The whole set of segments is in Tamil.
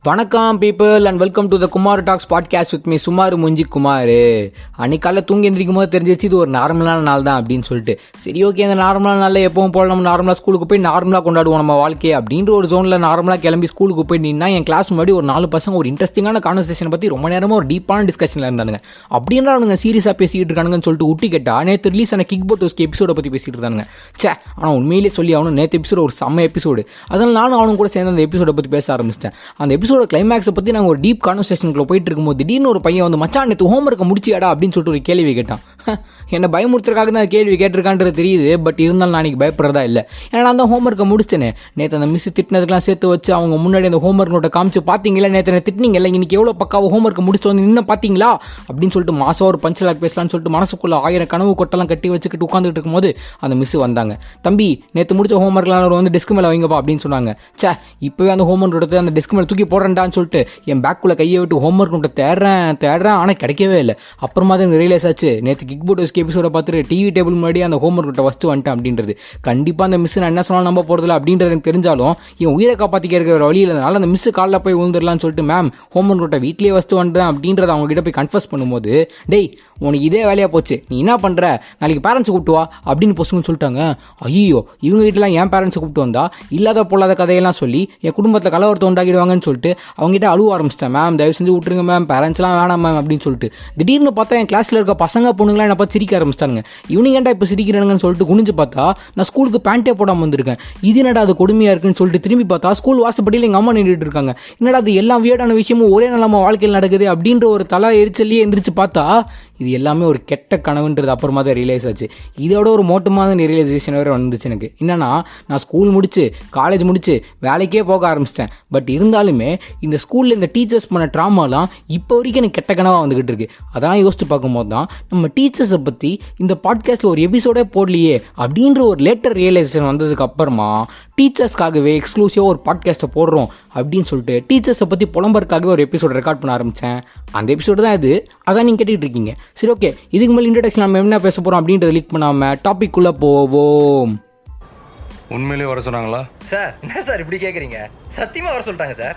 வணக்கம் people and welcome to the Kumar talks podcast with me சுமார் முஞ்சி குமார் அன்னைக்கு காலைல தூங்கி எந்திரிக்கும் போது தெரிஞ்சிச்சு இது ஒரு நார்மலான நாள் தான் அப்படின்னு சொல்லிட்டு சரி ஓகே இந்த நார்மலான நாளில் எப்பவும் போல நம்ம நார்மலாக ஸ்கூலுக்கு போய் நார்மலாக கொண்டாடுவோம் நம்ம வாழ்க்கையை அப்படின்ற ஒரு ஜோனில் நார்மலாக கிளம்பி ஸ்கூலுக்கு போய் நின்னா என் கிளாஸ் முன்னாடி ஒரு நாலு பசங்க ஒரு இன்ட்ரெஸ்டிங்கான கான்வர்சேஷன் பற்றி ரொம்ப நேரமாக ஒரு டீப்பான டிஸ்கஷனில் இருந்தானுங்க அப்படின்னா அவனுங்க சீரியஸாக பேசிக்கிட்டு இருக்கானுங்கன்னு சொல்லிட்டு ஊட்டி கேட்டா நேற்று ரிலீஸ் ஆன கிக் போட்டோஸ்க்கு எபிசோட பற்றி பேசிட்டு இருந்தானுங்க சே ஆனால் உண்மையிலேயே சொல்லி அவனு நேற்று எபிசோடு ஒரு செம்ம எபிசோடு அதனால் நானும் அவனும் கூட சேர்ந்து அந்த எபிசோட பற்றி பேச ஆரம்பிச்சிட்டேன் அந்த எபிசோட கிளைமேக்ஸை பற்றி நாங்கள் ஒரு டீப் கான்வர்சேஷனுக்குள்ள போயிட்டு இருக்கும்போது திடீர்னு ஒரு பையன் வந்து மச்சான் நேற்று ஹோம்ஒர்க்கை முடிச்சியாடா அப்படின்னு சொல்லிட்டு ஒரு கேள்வி கேட்டான் என்னை பயமுறுத்துறதுக்காக தான் கேள்வி கேட்டிருக்கான்றது தெரியுது பட் இருந்தாலும் நான் இன்னைக்கு பயப்படுறதா இல்லை ஏன்னா நான் தான் ஹோம்ஒர்க்கை முடிச்சேனே நேற்று அந்த மிஸ் திட்டினதுக்கெல்லாம் சேர்த்து வச்சு அவங்க முன்னாடி அந்த ஹோம்ஒர்க் நோட்டை காமிச்சு பார்த்தீங்களா நேற்று திட்டினீங்கல்ல இன்னைக்கு எவ்வளோ பக்காவ ஹோம்ஒர்க்கை முடிச்சு வந்து இன்னும் பார்த்தீங்களா அப்படின்னு சொல்லிட்டு மாசம் ஒரு பஞ்சலாக் பேசலாம்னு சொல்லிட்டு மனசுக்குள்ள ஆயிரம் கனவு கொட்டெல்லாம் கட்டி வச்சுக்கிட்டு உட்காந்துட்டு இருக்கும்போது அந்த மிஸ் வந்தாங்க தம்பி நேற்று முடிச்ச ஹோம்ஒர்க்லாம் ஒரு வந்து டெஸ்க் மேலே வைங்கப்பா அப்படின்னு சொன்னாங்க சே இப்போவே அந்த ஹோம்ஒர்க் எடுத்து அந்த டெஸ்க் மேலே தூக்கி போடுறேன்டான்னு சொல்லிட்டு என் பேக்குள்ளே கையை விட்டு ஹோம்ஒர்க் நோட்டை தேடுறேன் தேடுறேன் ஆனால் கிடைக்கவே இல்லை அப்புறமா தான் ரியலைஸ் ஆச்சு நேற்று கிக் போட்டோஸ் எபிசோட பார்த்துட்டு டிவி டேபிள் முன்னாடி அந்த ஹோம்ஒர்க் நோட்டை ஃபஸ்ட்டு வந்துட்டேன் அப்படின்றது கண்டிப்பாக அந்த மிஸ் நான் என்ன சொன்னாலும் நம்ப போகிறதில்ல அப்படின்றது எனக்கு தெரிஞ்சாலும் என் உயிரை காப்பாற்றிக்க இருக்கிற வழி இல்லைனால அந்த மிஸ் காலில் போய் விழுந்துடலாம்னு சொல்லிட்டு மேம் ஹோம்ஒர்க் நோட்டை வீட்லேயே ஃபஸ்ட்டு வந்துட்டேன் அப்படின்றத அவங்க கிட்ட போய் கன்ஃபர்ஸ் பண்ணும்போது டேய் உனக்கு இதே வேலையாக போச்சு நீ என்ன பண்ணுற நாளைக்கு பேரண்ட்ஸ் கூப்பிட்டு வா அப்படின்னு பொசுங்கன்னு சொல்லிட்டாங்க ஐயோ இவங்க வீட்டிலாம் என் பேரண்ட்ஸை கூப்பிட்டு வந்தா இல்லாத பொல்லாத கதையெல்லாம் சொல்லி என் குடும்பத்தில் கலவரத்தை உண்டாக்கிடுவாங்கன்னு சொல்லிட்டு அவங்ககிட்ட அழுவ ஆரம்பிச்சிட்டேன் மேம் தயவு செஞ்சு விட்டுருங்க மேம் பேரண்ட்ஸ்லாம் வேணாம் மேம் அப்படின்னு சொல்லிட்டு திடீர்னு பார்த்தா என் கிளாஸில் இருக்க பசங்க பொண்ணுங்களாம் என்ன பார்த்து சிரிக்க ஆரம்பிச்சிட்டாங்க இவனுங்க ஏன்டா இப்போ சிரிக்கிறானுங்கன்னு சொல்லிட்டு குனிஞ்சு பார்த்தா நான் ஸ்கூலுக்கு பேண்ட்டே போடாமல் வந்திருக்கேன் இது என்னடா அது கொடுமையாக இருக்குன்னு சொல்லிட்டு திரும்பி பார்த்தா ஸ்கூல் வாசப்படியில் எங்கள் அம்மா நின்றுட்டு இருக்காங்க என்னடா அது எல்லா வியர்டான விஷயமும் ஒரே நாள் நம்ம வாழ்க்கையில் நடக்குது அப்படின்ற ஒரு தலா எரிச்சல்லையே எந்திரிச்சு பார்த்தா இது எல்லாமே ஒரு கெட்ட கனவுன்றது அப்புறமா தான் ரியலைஸ் ஆச்சு இதோட ஒரு மோட்டமான ரியலைசேஷன் வேறு வந்துச்சு எனக்கு என்னன்னா நான் ஸ்கூல் முடிச்சு காலேஜ் முடிச்சு வேலைக்கே போக ஆரம்பிச்சிட்டேன் பட் இருந்தாலுமே இந்த ஸ்கூலில் இந்த டீச்சர்ஸ் பண்ண ட்ராமாலாம் இப்போ வரைக்கும் எனக்கு கெட்ட கனவாக வந்துகிட்டு இருக்கு அதெல்லாம் யோசிச்சு பார்க்கும்போது தான் நம்ம டீச்சர்ஸை பற்றி இந்த பாட்காஸ்ட்டில் ஒரு எபிசோடே போடலையே அப்படின்ற ஒரு லேட்டர் ரியலைசேஷன் வந்ததுக்கு அப்புறமா டீச்சர்ஸ்க்காகவே எக்ஸ்க்ளூசிவாக ஒரு பாட்காஸ்ட்டை போடுறோம் அப்படின்னு சொல்லிட்டு டீச்சர்ஸை பற்றி புலம்பருக்காகவே ஒரு எபிசோட் ரெக்கார்ட் பண்ண ஆரம்பித்தேன் அந்த எபிசோடு தான் இது அதான் நீங்கள் கேட்டுக்கிட்டு இருக்கீங்க சரி ஓகே இதுக்கு மேலே இன்ட்ரடக்ஷன் நம்ம என்ன பேச போகிறோம் அப்படின்றத லீக் பண்ணாமல் டாபிக் உள்ள போவோம் உண்மையிலேயே வர சொன்னாங்களா சார் என்ன சார் இப்படி கேட்குறீங்க சத்தியமா வர சொல்லிட்டாங்க சார்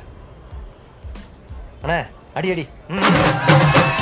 அண்ணே அடி அடி ம்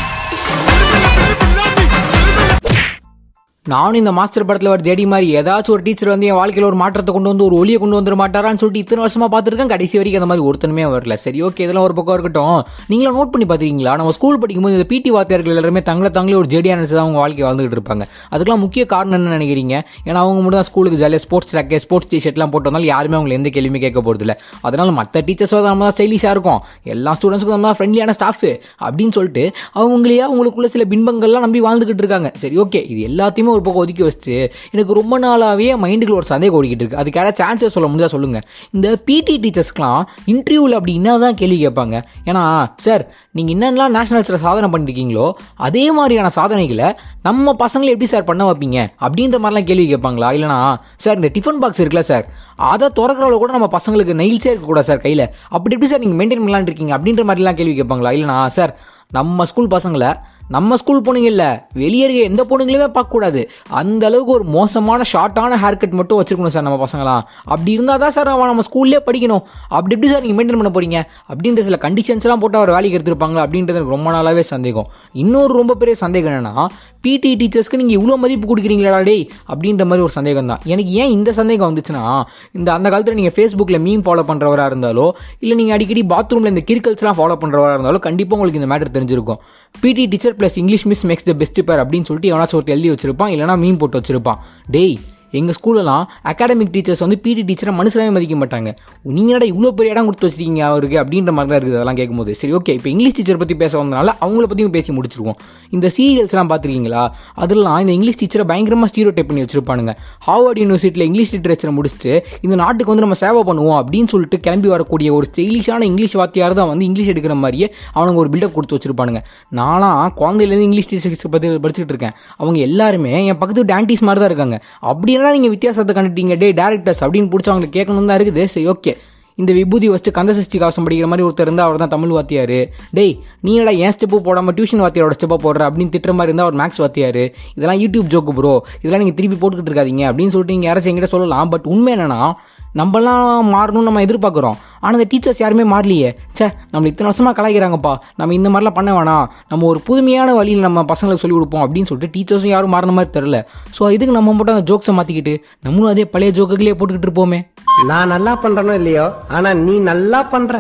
நானும் இந்த மாஸ்டர் படத்தில் வர ஜெடி மாதிரி ஏதாச்சும் ஒரு டீச்சர் வந்து என் வாழ்க்கையில் ஒரு மாற்றத்தை கொண்டு வந்து ஒரு ஒளியை கொண்டு வந்துட மாட்டாரான்னு சொல்லிட்டு இத்தனை வருஷமா பார்த்துருக்கேன் கடைசி வரைக்கும் அந்த மாதிரி ஒருத்தனுமே வரல சரி ஓகே இதெல்லாம் ஒரு பக்கம் இருக்கட்டும் நீங்களும் நோட் பண்ணி பார்த்துருக்கீங்களா நம்ம ஸ்கூல் படிக்கும்போது இந்த பிடி வாத்தியார்கள் எல்லாருமே தங்களை தங்களே ஒரு ஜெடியாக நினச்சி தான் அவங்க வாழ்க்கை வாழ்ந்துகிட்டு இருப்பாங்க அதுக்கெல்லாம் முக்கிய காரணம் என்ன நினைக்கிறீங்க ஏன்னா அவங்க மட்டும் தான் ஸ்கூலுக்கு ஜாலியாக ஸ்போர்ட்ஸ் ட்ராக்கே ஸ்போர்ட்ஸ் டிஷர்ட்லாம் போட்டு வந்தாலும் யாருமே அவங்க எந்த கேள்வியுமே கேட்க போகிறதில்ல அதனால மற்ற டீச்சர்ஸ் நம்ம தான் ஸ்டைலிஷாக இருக்கும் எல்லா ஸ்டூடெண்ட்ஸுக்கும் நம்ம தான் ஃப்ரெண்ட்லியான ஸ்டாஃப் அப்படின்னு சொல்லிட்டு அவங்களே அவங்களுக்குள்ள சில பின்பங்கள்லாம் நம்பி வாழ்ந்துகிட்டு இருக்காங்க சரி ஓகே இது எல்லாத்தையுமே ஒரு பக்கம் ஒதுக்கி வச்சு எனக்கு ரொம்ப நாளாகவே மைண்டுக்குள்ள ஒரு சந்தேகம் ஓடிக்கிட்டு இருக்கு அதுக்கு யாராவது சான்சஸ் சொல்ல முடிஞ்சா சொல்லுங்க இந்த பிடி டீச்சர்ஸ்க்குலாம் இன்டர்வியூவில் அப்படி என்ன தான் கேள்வி கேட்பாங்க ஏன்னா சார் நீங்கள் என்னென்னலாம் நேஷனல்ஸில் சாதனை பண்ணிருக்கீங்களோ அதே மாதிரியான சாதனைகளை நம்ம பசங்களை எப்படி சார் பண்ண வைப்பீங்க அப்படின்ற மாதிரிலாம் கேள்வி கேட்பாங்களா இல்லைனா சார் இந்த டிஃபன் பாக்ஸ் இருக்குல்ல சார் அதை திறக்கிறவள கூட நம்ம பசங்களுக்கு நெயில்ஸே இருக்கக்கூடாது சார் கையில் அப்படி எப்படி சார் நீங்கள் மெயின்டைன் பண்ணலான்னு இருக்கீங்க அப்படின்ற மாதிரிலாம் கேள்வி கேட்பாங்களா இல்லைனா சார் நம்ம ஸ்கூல் பசங்களை நம்ம ஸ்கூல் பொண்ணுங்க இல்லை வெளியே இருக்க எந்த பொண்ணுங்களுமே பார்க்கக்கூடாது அந்த அளவுக்கு ஒரு மோசமான ஷார்ட்டான ஹேர் கட் மட்டும் வச்சிருக்கணும் சார் நம்ம பசங்களாம் அப்படி இருந்தால் தான் சார் அவன் நம்ம ஸ்கூல்லே படிக்கணும் அப்படி எப்படி சார் நீங்கள் மெயின்டைன் பண்ண போறீங்க அப்படின்ற சில கண்டிஷன்ஸ்லாம் போட்டு அவர் வேலைக்கு எடுத்திருப்பாங்க அப்படின்றது எனக்கு ரொம்ப நாளாகவே சந்தேகம் இன்னொரு ரொம்ப பெரிய சந்தேகம் என்னன்னா பிடி டீச்சர்ஸ்க்கு நீங்கள் இவ்வளோ மதிப்பு கொடுக்குறீங்களா டேய் அப்படின்ற மாதிரி ஒரு சந்தேகம் தான் எனக்கு ஏன் இந்த சந்தேகம் வந்துச்சுன்னா இந்த அந்த காலத்தில் நீங்கள் ஃபேஸ்புக்கில் மீம் ஃபாலோ பண்ணுறவராக இருந்தாலோ இல்லை நீங்கள் அடிக்கடி பாத்ரூமில் இந்த கிரிக்கல்ஸ்லாம் ஃபாலோ பண்ணுறவராக இருந்தாலோ கண்டிப்பாக உங்களுக்கு இந்த மேட்டர் தெரிஞ்சிருக்கும் PT teacher plus English miss makes the best pair அப்படின்னு சொல்லிட்டு எவனாச்சும் ஒருத்தர் எழுதி வச்சிருப்பான் இல்லைனா மீன் போட்டு வச்சிருப்பான் டேய் எங்கள் ஸ்கூலலாம் அகாடமிக் டீச்சர்ஸ் வந்து பிடி டீச்சரை மனுஷனாவே மதிக்க மாட்டாங்க நீங்களா இவ்வளோ பெரிய இடம் கொடுத்து வச்சிருக்கீங்க அவருக்கு அப்படின்ற மாதிரி தான் இருக்குது அதெல்லாம் கேட்கும்போது சரி ஓகே இப்போ இங்கிலீஷ் டீச்சர் பற்றி பேச வந்தனால அவங்கள பற்றியும் பேசி முடிச்சிருவோம் இந்த சீரியல்ஸ்லாம் பார்த்துருக்கீங்களா அதெல்லாம் இந்த இங்கிலீஷ் டீச்சரை பயங்கரமாக ஸ்டீரோ டைப் பண்ணி வச்சிருப்பானுங்க ஹார்வர்ட் யூனிவர்சிட்டியில் இங்கிலீஷ் லிட்ரேச்சரை முடிச்சுட்டு இந்த நாட்டுக்கு வந்து நம்ம சேவை பண்ணுவோம் அப்படின்னு சொல்லிட்டு கிளம்பி வரக்கூடிய ஒரு ஸ்டைலிஷான இங்கிலீஷ் வாத்தியார் தான் வந்து இங்கிலீஷ் எடுக்கிற மாதிரியே அவனுங்க ஒரு பில்டப் கொடுத்து வச்சிருப்பானுங்க நானும் குழந்தையிலேருந்து இங்கிலீஷ் டீச்சர்ஸ் பற்றி படிச்சுட்டு இருக்கேன் அவங்க எல்லாருமே என் பக்கத்து டேண்டிஸ் மாதிரி தான் இருக்காங்க அப்படின்னா நீங்கள் வித்தியாசத்தை கண்டுட்டீங்க டே டேரக்டர்ஸ் அப்படின்னு பிடிச்சவங்களுக்கு கேட்கணும் தான் இருக்குது சரி ஓகே இந்த விபூதி வச்சு கந்தசஷ்டி கவசம் படிக்கிற மாதிரி ஒருத்தர் இருந்தால் அவர் தான் தமிழ் வாத்தியார் டேய் நீ என்னடா ஏன் ஸ்டெப்பு போடாமல் டியூஷன் வாத்தியாரோட ஸ்டெப்பை போடுற அப்படின்னு திட்டுற மாதிரி இருந்தால் அவர் மேக்ஸ் வாத்தியார் இதெல்லாம் யூடியூப் ஜோக்கு ப்ரோ இதெல்லாம் நீங்கள் திருப்பி போட்டுக்கிட்டு இருக்காதீங்க அப்படின்னு சொல்லிட்டு நீங்கள் யாராச்சும் எங்கிட்ட சொல்லலாம் பட் உண்மை என்னன்னா நம்மலாம் மாறணும்னு நம்ம எதிர்பார்க்குறோம் ஆனால் அந்த டீச்சர்ஸ் யாருமே மாறலையே ச்சே நம்ம இத்தனை வருஷமாக கலாய்க்கிறாங்கப்பா நம்ம இந்த மாதிரிலாம் பண்ண வேணாம் நம்ம ஒரு புதுமையான வழியில் நம்ம பசங்களுக்கு சொல்லிக் கொடுப்போம் அப்படின்னு சொல்லிட்டு டீச்சர்ஸும் யாரும் மாறின மாதிரி தெரில ஸோ இதுக்கு நம்ம மட்டும் அந்த ஜோக்ஸை மாற்றிக்கிட்டு நம்மளும் அதே பழைய ஜோக்குகளே போட்டுக்கிட்டு இருப்போமே நான் நல்லா பண்றேனோ இல்லையோ ஆனா நீ நல்லா பண்ற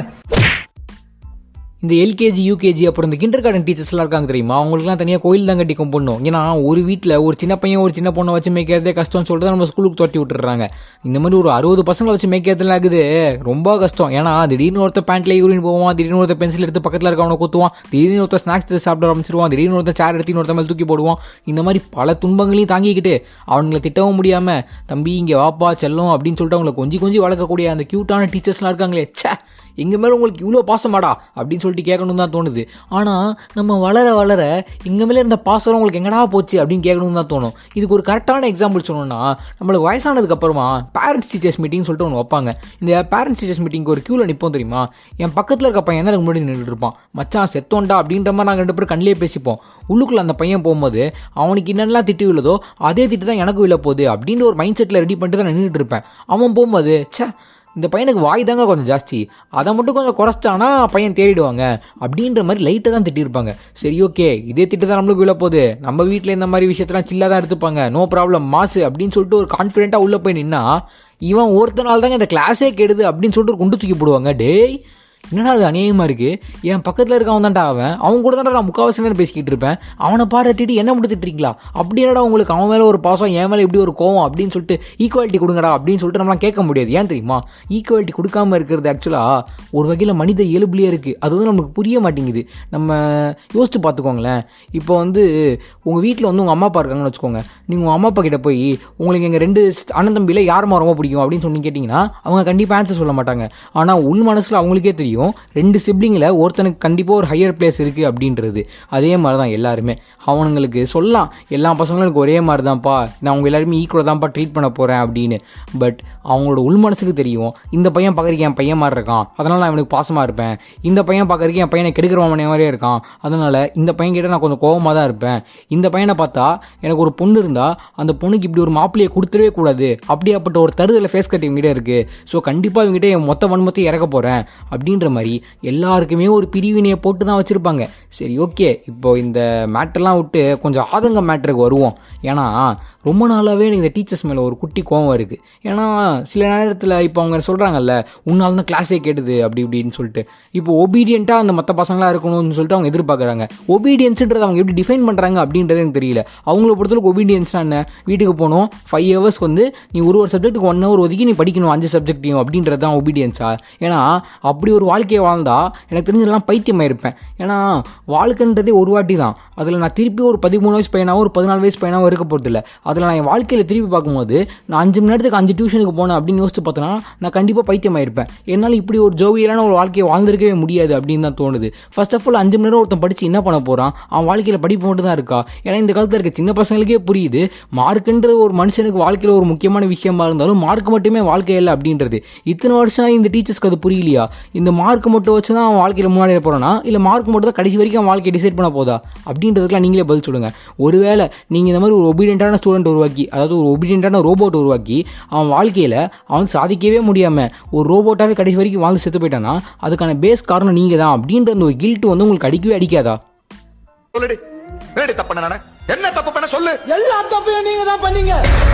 இந்த எல்கேஜி யூகேஜி அப்புறம் இந்த கிண்டர் கார்டன் டீச்சர்ஸ்லாம் இருக்காங்க தெரியுமா அவங்களுக்குலாம் தனியாக கோயில் தான் கட்டி கும்பிடணும் ஏன்னா ஒரு வீட்டில் ஒரு சின்ன பையன் ஒரு சின்ன பொண்ணை வச்சு மேய்க்கிறதே கஷ்டம்னு சொல்லிட்டு தான் நம்ம ஸ்கூலுக்கு தொட்டி விட்டுறாங்க இந்த மாதிரி ஒரு அறுபது பசங்களை வச்சு மேய்க்கிறதுலாம் இருக்குது ரொம்ப கஷ்டம் ஏன்னா திடீர்னு ஒருத்தர் பேண்ட்ல யூரின் போவான் திடீர்னு ஒருத்தர் பென்சில் எடுத்து பக்கத்தில் இருக்கவனை குத்துவான் திடீர்னு ஒருத்தர் ஸ்நாக்ஸ் எடுத்து சாப்பிட ஆரம்பிச்சிருவான் திடீர்னு ஒருத்தர் சேர் எடுத்து ஒருத்தர் மேலே தூக்கி போடுவான் இந்த மாதிரி பல துன்பங்களையும் தாங்கிக்கிட்டு அவனுங்களை திட்டவும் முடியாமல் தம்பி இங்கே வாப்பா செல்லம் அப்படின்னு சொல்லிட்டு அவங்களை கொஞ்சி கொஞ்சி வளர்க்கக்கூடிய அந்த க்யூட்டான டீச்சர்ஸ்லாம் இருக்காங்களே ச்சே எங்கள் மேலே உங்களுக்கு இவ்வளோ பாசமாடா அப்படின்னு சொல்லிட்டு கேட்கணும் தான் தோணுது ஆனால் நம்ம வளர வளர எங்கள் மேலே இருந்த பாசம் உங்களுக்கு எங்கடா போச்சு அப்படின்னு கேட்கணும் தான் தோணும் இதுக்கு ஒரு கரெக்டான எக்ஸாம்பிள் சொல்லணும்னா நம்மளுக்கு வயசானதுக்கு அப்புறமா பேரண்ட்ஸ் டீச்சர்ஸ் மீட்டிங் சொல்லிட்டு ஒன்று வைப்பாங்க இந்த பேரண்ட்ஸ் டீச்சர்ஸ் மீட்டிங்க்கு ஒரு க்யூவில் நிற்போம் தெரியுமா என் பக்கத்தில் இருக்க பையன் தான் எனக்கு முன்னாடி நின்றுட்டு இருப்பான் மச்சான் செத்தோண்டா அப்படின்ற மாதிரி நாங்கள் ரெண்டு பேரும் கண்ணிலே பேசிப்போம் உள்ளுக்குள்ள அந்த பையன் போகும்போது அவனுக்கு என்னென்னலாம் திட்டு விழுதோ அதே திட்டு தான் எனக்கு விழ போகுது அப்படின்ற ஒரு மைண்ட் செட்டில் ரெடி பண்ணிட்டு தான் நான் நின்றுட்டு இருப்பேன் அவன் போகும்போது ச்சே இந்த பையனுக்கு வாய் தாங்க கொஞ்சம் ஜாஸ்தி அதை மட்டும் கொஞ்சம் குறைச்சிட்டானா பையன் தேடிடுவாங்க அப்படின்ற மாதிரி லைட்டை தான் திட்டிருப்பாங்க சரி ஓகே இதே திட்டு தான் நம்மளுக்கு விழ போகுது நம்ம வீட்டில் இந்த மாதிரி விஷயத்தெல்லாம் சில்லாக தான் எடுத்துப்பாங்க நோ ப்ராப்ளம் மாசு அப்படின்னு சொல்லிட்டு ஒரு கான்ஃபிடென்ட்டாக உள்ளே போய் நின்னா இவன் ஒருத்தனால தாங்க இந்த கிளாஸே கெடுது அப்படின்னு சொல்லிட்டு ஒரு குண்டு தூக்கி போடுவாங்க டேய் என்னடா அது அநியாயமாக இருக்குது என் பக்கத்தில் இருக்கவன் தான்டா அவன் அவன் கூட தான்டா நான் முக்கால்வாசி நேரம் பேசிக்கிட்டு இருப்பேன் அவனை பாராட்டிட்டு என்ன முடித்துட்டுருக்கீங்களா அப்படி என்னடா உங்களுக்கு அவன் மேலே ஒரு பாசம் என் மேலே இப்படி ஒரு கோவம் அப்படின்னு சொல்லிட்டு ஈக்குவாலிட்டி கொடுங்கடா அப்படின்னு சொல்லிட்டு நம்மளாம் கேட்க முடியாது ஏன் தெரியுமா ஈக்குவாலிட்டி கொடுக்காம இருக்கிறது ஆக்சுவலாக ஒரு வகையில் மனித இயல்புலேயே இருக்குது அது வந்து நமக்கு புரிய மாட்டேங்குது நம்ம யோசிச்சு பார்த்துக்கோங்களேன் இப்போ வந்து உங்கள் வீட்டில் வந்து உங்கள் அம்மா அப்பா இருக்காங்கன்னு வச்சுக்கோங்க நீங்கள் உங்கள் அம்மா அப்பா கிட்ட போய் உங்களுக்கு எங்கள் ரெண்டு அண்ணன் தம்பியில் யாருமா ரொம்ப பிடிக்கும் அப்படின்னு சொல்லி கேட்டிங்கன்னா அவங்க கண்டிப்பாக ஆன்சர் சொல்ல மாட்டாங்க ஆனால் உள் மனசில் அவங்களுக்கே தெரியும் ரெண்டு சிப்ளிங்கில் ஒருத்தனுக்கு கண்டிப்பாக ஒரு ஹையர் பிளேஸ் இருக்குது அப்படின்றது அதே மாதிரி தான் எல்லாருமே அவனுங்களுக்கு சொல்லலாம் எல்லா பசங்களும் எனக்கு ஒரே மாதிரி தான்ப்பா நான் அவங்க எல்லாருமே ஈக்குவலாக தான்ப்பா ட்ரீட் பண்ண போகிறேன் அப்படின்னு பட் அவங்களோட உள் மனசுக்கு தெரியும் இந்த பையன் பார்க்குறதுக்கு என் பையன் மாதிரி இருக்கான் அதனால் நான் இவனுக்கு பாசமாக இருப்பேன் இந்த பையன் பார்க்குறதுக்கு என் பையனை கெடுக்கிறவன் மாதிரியே இருக்கான் அதனால் இந்த பையன் கிட்ட நான் கொஞ்சம் கோவமாக தான் இருப்பேன் இந்த பையனை பார்த்தா எனக்கு ஒரு பொண்ணு இருந்தால் அந்த பொண்ணுக்கு இப்படி ஒரு மாப்பிள்ளையை கொடுத்துடவே கூடாது அப்படியாப்பட்ட ஒரு தருதலை ஃபேஸ் கட் இவங்ககிட்ட இருக்குது ஸோ கண்டிப்பாக இவங்ககிட்ட என் மொத்த வன்மத்தையும் இறக்க போகிறேன் அப்படின்ற மாதிரி எல்லாருக்குமே ஒரு பிரிவினையை போட்டு தான் வச்சுருப்பாங்க சரி ஓகே இப்போ இந்த மேட்டர்லாம் விட்டு கொஞ்சம் ஆதங்க மேட்டருக்கு வருவோம் ஏன்னா ரொம்ப நாளாகவே எனக்கு இந்த டீச்சர்ஸ் மேலே ஒரு குட்டி கோவம் இருக்குது ஏன்னா சில நேரத்தில் இப்போ அவங்க சொல்கிறாங்கல்ல உன்னால தான் கிளாஸே கேட்டுது அப்படி இப்படின்னு சொல்லிட்டு இப்போ ஒபீடியண்ட்டாக அந்த மற்ற பசங்களாக இருக்கணும்னு சொல்லிட்டு அவங்க எதிர்பார்க்குறாங்க ஒபீடியன்ஸுன்றது அவங்க எப்படி டிஃபைன் பண்ணுறாங்க அப்படின்றது எனக்கு தெரியல அவங்கள பொறுத்தளவுக்கு ஒபீடியன்ஸ்னா என்ன வீட்டுக்கு போகணும் ஃபைவ் ஹவர்ஸ் வந்து நீ ஒரு ஒரு சப்ஜெக்ட்டுக்கு ஒன் ஹவர் ஒதுக்கி நீ படிக்கணும் அஞ்சு சப்ஜெக்ட்டையும் அப்படின்றது தான் ஒபீடியன்ஸா ஏன்னா அப்படி ஒரு வாழ்க்கையை வாழ்ந்தா எனக்கு தெரிஞ்சதெல்லாம் பைத்தியமாக இருப்பேன் ஏன்னா வாழ்க்கைன்றதே ஒரு வாட்டி தான் அதில் நான் திருப்பி ஒரு பதிமூணு வயசு பையனாவோ ஒரு பதினாலு வயசு பையனாவோ இருக்க போகிறதில்ல அதில் நான் என் வாழ்க்கையில் திருப்பி பார்க்கும்போது நான் அஞ்சு மணி நேரத்துக்கு அஞ்சு டியூஷனுக்கு போனேன் அப்படின்னு யோசிச்சு பார்த்தோன்னா நான் கண்டிப்பாக பைத்தியமாயிருப்பேன் என்னால் இப்படி ஒரு ஜோவியலான ஒரு வாழ்க்கையை வாழ்ந்திருக்கவே முடியாது அப்படின்னு தான் தோணுது ஃபர்ஸ்ட் ஆஃப் ஆல் அஞ்சு மணி நேரம் ஒருத்தன் படித்து என்ன பண்ண போகிறான் அவன் வாழ்க்கையில் படிப்பு மட்டும் தான் இருக்கா ஏன்னா இந்த காலத்தில் இருக்க சின்ன பசங்களுக்கே புரியுது மார்க்குன்றது ஒரு மனுஷனுக்கு வாழ்க்கையில் ஒரு முக்கியமான விஷயமா இருந்தாலும் மார்க் மட்டுமே வாழ்க்கை இல்லை அப்படின்றது இத்தனை வருஷம் இந்த டீச்சர்ஸ்க்கு அது புரியலையா இந்த மார்க் மட்டும் வச்சு தான் அவன் வாழ்க்கையில் முன்னாடி போகிறானா இல்லை மார்க் மட்டும் தான் கடைசி வரைக்கும் அவன் வாழ்க்கையை டிசைட் பண்ண போதா அப்படின்றதுக்குலாம் நீங்களே பதில் சொல்லுங்கள் ஒருவேளை நீங்கள் இந்த மாதிரி ஒரு ஒபீடியண்ட்டான ஸ்டூடெண்ட் உருவாக்கி அதாவது ஒரு ஒபீடியண்ட்டான ரோபோட் உருவாக்கி அவன் வாழ்க்கையில் அவன் சாதிக்கவே முடியாமல் ஒரு ரோபோட்டாகவே கடைசி வரைக்கும் வாழ்ந்து செத்து போயிட்டானா அதுக்கான பேஸ் காரணம் நீங்கள் தான் அப்படின்ற அந்த ஒரு கில்ட்டு வந்து உங்களுக்கு அடிக்கவே அடிக்காதா சொல்லுடி என்னடி தப்பு பண்ண நானு? என்ன தப்பு பண்ண சொல்லு எல்லா தப்பையும் நீங்க தான் பண்ணீங்க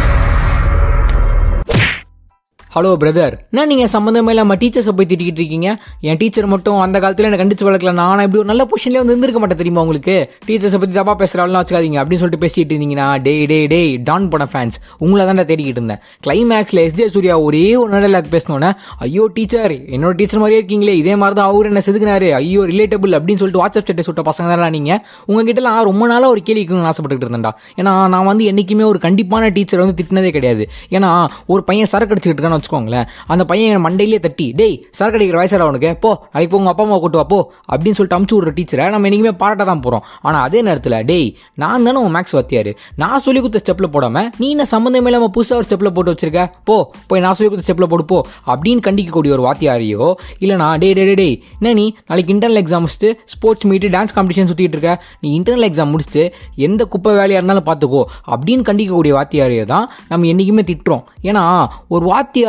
ஹலோ பிரதர் என்ன நீங்கள் சம்மந்தமே இல்லாமல் டீச்சர்ஸை போய் திட்டிக்கிட்டு இருக்கீங்க என் டீச்சர் மட்டும் அந்த காலத்தில் எனக்கு கண்டிச்சு வளர்க்கல நான் இப்படி ஒரு நல்ல பொசிஷன்லேயே வந்து இருந்திருக்க மாட்டேன் தெரியுமா உங்களுக்கு டீச்சர்ஸை பற்றி தப்பா பேசுகிறாள்லாம் வச்சுக்காதீங்க அப்படின்னு சொல்லிட்டு பேசிட்டு இருந்தீங்கன்னா டே டே டே டான் போன ஃபேன்ஸ் உங்களை தான் தேடிக்கிட்டு இருந்தேன் கிளைமேக்ஸில் எஸ்ஜே சூர்யா ஒரே ஒரு நல்ல பேசினோன்னே ஐயோ டீச்சர் என்னோட டீச்சர் மாதிரியே இருக்கீங்களே இதே மாதிரி தான் அவர் என்ன செதுக்குனாரு ஐயோ ரிலேட்டபிள் அப்படின்னு சொல்லிட்டு வாட்ஸ்அப் ஸ்டேட்டஸ் சுட்ட பசங்க தான் நீங்கள் உங்ககிட்டலாம் ரொம்ப நாளாக ஒரு கேள்வி கேட்கணும்னு ஆசைப்பட்டுட்டு இருந்தேன்டா ஏன்னா நான் வந்து என்றைக்குமே ஒரு கண்டிப்பான டீச்சர் வந்து திட்டினதே கிடையாது ஏன்னா ஒரு பையன் சரக்கு அடிச்சுக்கிட்டு இருக்கான்னு வச்சுக்கோங்களேன் அந்த பையன் என் மண்டையிலே தட்டி டேய் சரக்கு அடிக்கிற வயசாடா உனக்கு போ நாளைக்கு உங்க அப்பா அம்மா கூட்டு வா போ அப்படின்னு சொல்லிட்டு அமுச்சு விடுற டீச்சரை நம்ம என்னைக்குமே பாராட்ட தான் போகிறோம் ஆனால் அதே நேரத்தில் டேய் நான் தானே உன் மேக்ஸ் வத்தியாரு நான் சொல்லி கொடுத்த ஸ்டெப்பில் போடாமல் நீ என்ன சம்மந்தமே இல்லாமல் புதுசாக ஒரு ஸ்டெப்பில் போட்டு வச்சிருக்க போ போய் நான் சொல்லி கொடுத்த ஸ்டெப்பில் போட்டு போ அப்படின்னு கண்டிக்கக்கூடிய ஒரு வாத்தியாரையோ இல்லைனா டே டே டே டேய் என்ன நீ நாளைக்கு இன்டர்னல் எக்ஸாம் முடிச்சுட்டு ஸ்போர்ட்ஸ் மீட்டு டான்ஸ் காம்படிஷன் சுற்றிட்டு இருக்க நீ இன்டர்னல் எக்ஸாம் முடிச்சுட்டு எந்த குப்பை வேலையாக இருந்தாலும் பார்த்துக்கோ அப்படின்னு கண்டிக்கக்கூடிய வாத்தியாரையோ தான் நம்ம என்றைக்குமே திட்டுறோம் ஏன்னா ஒரு வாத்தியார்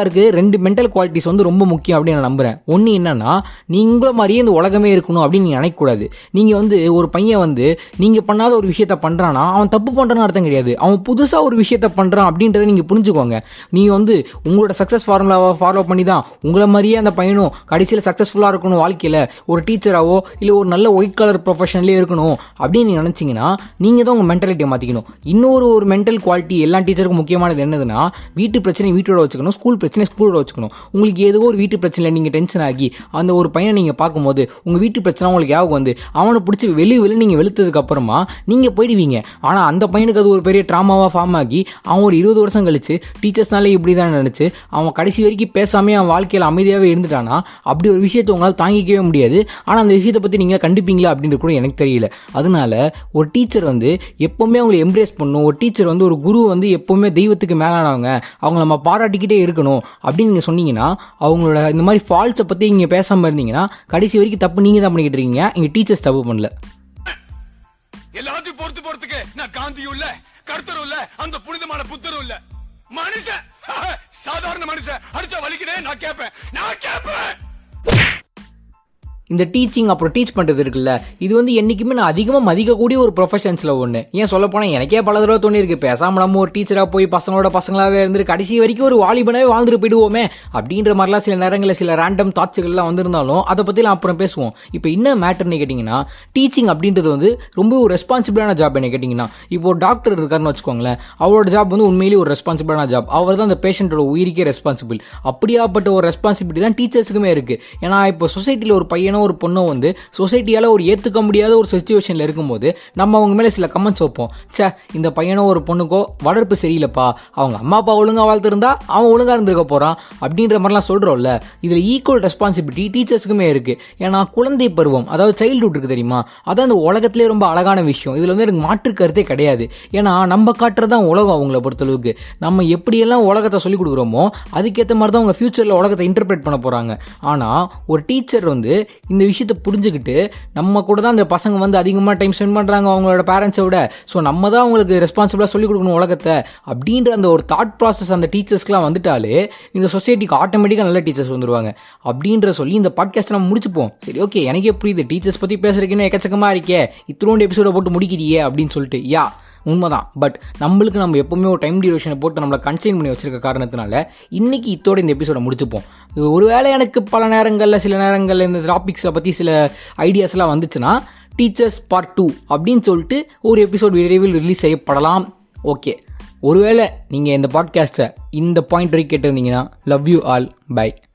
இருக்குது ரெண்டு மென்டல் குவாலிட்டிஸ் வந்து ரொம்ப முக்கியம் அப்படின்னு நான் நம்புகிறேன் ஒன்று என்னன்னா நீங்கள மாதிரியே இந்த உலகமே இருக்கணும் அப்படின்னு நீங்கள் நினைக்கக்கூடாது நீங்கள் வந்து ஒரு பையன் வந்து நீங்கள் பண்ணாத ஒரு விஷயத்த பண்ணுறான்னா அவன் தப்பு பண்ணுறான்னு அர்த்தம் கிடையாது அவன் புதுசாக ஒரு விஷயத்த பண்ணுறான் அப்படின்றத நீங்கள் புரிஞ்சுக்கோங்க நீங்கள் வந்து உங்களோட சக்ஸஸ் ஃபார்முலாவை ஃபாலோ பண்ணி தான் உங்களை மாதிரியே அந்த பையனும் கடைசியில் சக்ஸஸ்ஃபுல்லாக இருக்கணும் வாழ்க்கையில் ஒரு டீச்சராவோ இல்லை ஒரு நல்ல ஒயிட் கலர் ப்ரொஃபஷன்லேயே இருக்கணும் அப்படின்னு நீங்கள் நினச்சிங்கன்னா நீங்கள் தான் உங்கள் மென்டாலிட்டியை மாற்றிக்கணும் இன்னொரு ஒரு மென்டல் குவாலிட்டி எல்லா டீச்சருக்கும் முக்கியமானது என்னதுன்னா வீட்டு பிரச்சனை வீட்டோட வச்சுக்கணும் ஸ்கூல் பிரச்சனை ஸ்கூலோட வச்சுக்கணும் உங்களுக்கு ஏதோ ஒரு வீட்டு பிரச்சனையில் நீங்கள் டென்ஷன் ஆகி அந்த ஒரு பையனை நீங்கள் பார்க்கும்போது உங்கள் வீட்டு பிரச்சனை உங்களுக்கு ஞாபகம் வந்து அவனை பிடிச்சி வெளியே வெளியே நீங்கள் வெளுத்ததுக்கு அப்புறமா நீங்கள் போயிடுவீங்க ஆனால் அந்த பையனுக்கு அது ஒரு பெரிய ட்ராமாவாக ஃபார்ம் ஆகி அவன் ஒரு இருபது வருஷம் கழிச்சு டீச்சர்ஸ்னாலே இப்படி தான் நினச்சி அவன் கடைசி வரைக்கும் பேசாமே அவன் வாழ்க்கையில் அமைதியாகவே இருந்துட்டானா அப்படி ஒரு விஷயத்தை உங்களால் தாங்கிக்கவே முடியாது ஆனால் அந்த விஷயத்தை பற்றி நீங்கள் கண்டிப்பீங்களா அப்படின்றது கூட எனக்கு தெரியல அதனால ஒரு டீச்சர் வந்து எப்போவுமே அவங்களை எம்ப்ரேஸ் பண்ணணும் ஒரு டீச்சர் வந்து ஒரு குரு வந்து எப்போவுமே தெய்வத்துக்கு மேலானவங்க அவங்க நம்ம பாராட்டிக்கிட்டே இருக்கணும் அப்படின்னு நீங்கள் சொன்னீங்கன்னா அவங்களோட இந்த மாதிரி ஃபால்ட்ஸை பற்றி நீங்கள் பேசாமல் இருந்தீங்கன்னா கடைசி வரைக்கும் தப்பு நீங்கள் தான் பண்ணிக்கிட்டு இருக்கீங்க இங்கே டீச்சர்ஸ் தப்பு பண்ணல எல்லாத்தையும் பொறுத்து போறதுக்கு நான் காந்தியும் இல்ல கருத்தரும் இல்ல அந்த புனிதமான புத்தரும் இல்ல மனுஷன் சாதாரண மனுஷன் அடிச்சா வலிக்கிறே நான் கேட்பேன் நான் கேட்பேன் இந்த டீச்சிங் அப்புறம் டீச் பண்ணுறது இருக்குல்ல இது வந்து என்றைக்குமே நான் அதிகமாக மதிக்கக்கூடிய ஒரு ப்ரொஃபஷன்ஸில் ஒன்று ஏன் சொல்ல போனால் எனக்கே பல தடவை தோணியிருக்கு பேசாமல் நம்ம ஒரு டீச்சராக போய் பசங்களோட பசங்களாகவே இருந்துட்டு கடைசி வரைக்கும் ஒரு வாலிபனாவே வாழ்ந்துட்டு போயிடுவோமே அப்படின்ற மாதிரிலாம் சில நேரங்களில் சில ரேண்டம் தாட்ஸுகள்லாம் வந்திருந்தாலும் அதை பற்றிலாம் அப்புறம் பேசுவோம் இப்போ என்ன மேட்டர்னு கேட்டிங்கன்னா டீச்சிங் அப்படின்றது வந்து ரொம்ப ஒரு ரெஸ்பான்சிபிளான ஜாப் என்ன கேட்டிங்கன்னா இப்போ ஒரு டாக்டர் இருக்காருன்னு வச்சுக்கோங்களேன் அவரோட ஜாப் வந்து உண்மையிலேயே ஒரு ரெஸ்பான்சிபிளான ஜாப் அவர் தான் அந்த பேஷண்ட்டோட உயிருக்கே ரெஸ்பான்சிபிள் அப்படியாப்பட்ட ஒரு ரெஸ்பான்சிபிலிட்டி தான் டீச்சர்ஸுக்குமே இருக்குது ஏன்னா இப்போ சொசைட்டியில் ஒரு பையனோ ஒரு பொண்ணோ வந்து சொசைட்டியால் ஒரு ஏற்றுக்க முடியாத ஒரு சுச்சுவேஷனில் இருக்கும்போது நம்ம அவங்க மேலே சில கமெண்ட்ஸ் வைப்போம் ச்சே இந்த பையனோ ஒரு பொண்ணுக்கோ வளர்ப்பு சரியில்லைப்பா அவங்க அம்மா அப்பா ஒழுங்காக வளர்த்துருந்தா அவன் ஒழுங்காக இருந்திருக்க போகிறான் அப்படின்ற மாதிரிலாம் சொல்கிறோம்ல இதில் ஈக்குவல் ரெஸ்பான்சிபிலிட்டி டீச்சர்ஸுக்குமே இருக்குது ஏன்னா குழந்தை பருவம் அதாவது சைல்டுஹுட் இருக்குது தெரியுமா அதான் இந்த உலகத்திலே ரொம்ப அழகான விஷயம் இதில் வந்து எனக்கு மாற்று கருத்தே கிடையாது ஏன்னா நம்ம காட்டுறது தான் உலகம் அவங்கள பொறுத்தளவுக்கு நம்ம எப்படியெல்லாம் உலகத்தை சொல்லிக் கொடுக்குறோமோ அதுக்கேற்ற மாதிரி தான் அவங்க ஃப்யூச்சரில் உலகத்தை இன்டர்பிரேட் பண்ண போகிறாங்க ஆனால் ஒரு டீச்சர் வந்து இந்த விஷயத்தை புரிஞ்சுக்கிட்டு நம்ம கூட தான் அந்த பசங்க வந்து அதிகமாக டைம் ஸ்பெண்ட் பண்ணுறாங்க அவங்களோட பேரண்ட்ஸை விட ஸோ நம்ம தான் அவங்களுக்கு ரெஸ்பான்சிபிளாக சொல்லிக் கொடுக்கணும் உலகத்தை அப்படின்ற அந்த ஒரு தாட் ப்ராசஸ் அந்த டீச்சர்ஸ்க்குலாம் வந்துட்டாலே இந்த சொசைட்டிக்கு ஆட்டோமேட்டிக்காக நல்ல டீச்சர்ஸ் வந்துருவாங்க அப்படின்ற சொல்லி இந்த பாட்காஸ்ட் நம்ம முடிச்சுப்போம் சரி ஓகே எனக்கே புரியுது டீச்சர்ஸ் பற்றி பேசுறதுக்குன்னு எக்கச்சக்கமாக இருக்கே இத்தனோண்டு எபிசோட போட்டு முடிக்கிறியே அப்படின்னு சொல்லிட்டு யா உண்மைதான் பட் நம்மளுக்கு நம்ம எப்பவுமே ஒரு டைம் டியூரேஷனை போட்டு நம்மளை கன்சைன் பண்ணி வச்சிருக்க காரணத்தினால இன்னைக்கு இத்தோட இந்த எபிசோட முடிச்சுப்போம் இது ஒருவேளை எனக்கு பல நேரங்களில் சில நேரங்களில் இந்த டாபிக்ஸை பற்றி சில ஐடியாஸ்லாம் வந்துச்சுன்னா டீச்சர்ஸ் பார்ட் டூ அப்படின்னு சொல்லிட்டு ஒரு எபிசோட் விரைவில் ரிலீஸ் செய்யப்படலாம் ஓகே ஒருவேளை நீங்கள் இந்த பாட்காஸ்ட்டை இந்த பாயிண்ட் வரைக்கும் கேட்டிருந்தீங்கன்னா லவ் யூ ஆல் பை